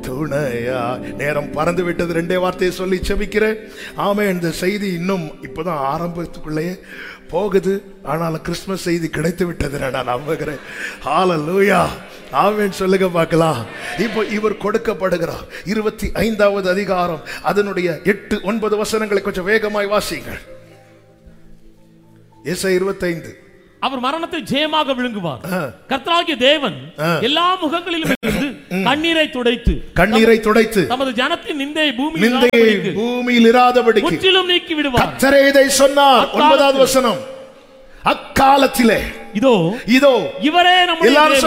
துணையா நேரம் பறந்து விட்டது ரெண்டே வார்த்தையை சொல்லி செபிக்கிறேன் ஆமே இந்த செய்தி இன்னும் இப்பதான் ஆரம்பத்துக்குள்ளேயே போகுது ஆனாலும் கிறிஸ்மஸ் செய்தி கிடைத்து விட்டது நான் நம்புகிறேன் ஹalleluya ஆமென் சொல்லுங்க பார்க்கலாம் இப்போ இவர் கொடுக்கப்படுகிறார் இருபத்தி ஐந்தாவது அதிகாரம் அதனுடைய எட்டு ஒன்பது வசனங்களை கொஞ்சம் வேகமாய் வாசிங்கள் எஸ் இருபத்தைந்து அவர் மரணத்தை ஜெயமாக விழுங்குவார் கர்த்தராகிய தேவன் எல்லா முகங்களிலும் இருந்து கண்ணீரை துடைத்து கண்ணீரை துடைத்து தமது ஜனத்தின் நிந்தையை பூமியில் நிந்தையை இராதபடிக்கு பூமியில் இராதபடிக்கு முற்றிலும் நீக்கி விடுவார் கத்தரே இதை சொன்னார் அக்காலத்தில். ஒன்பதாவது வசனம் அக்காலத்திலே இதோ இதோ இவரே நம்முடைய எல்லாரும் தேவன்.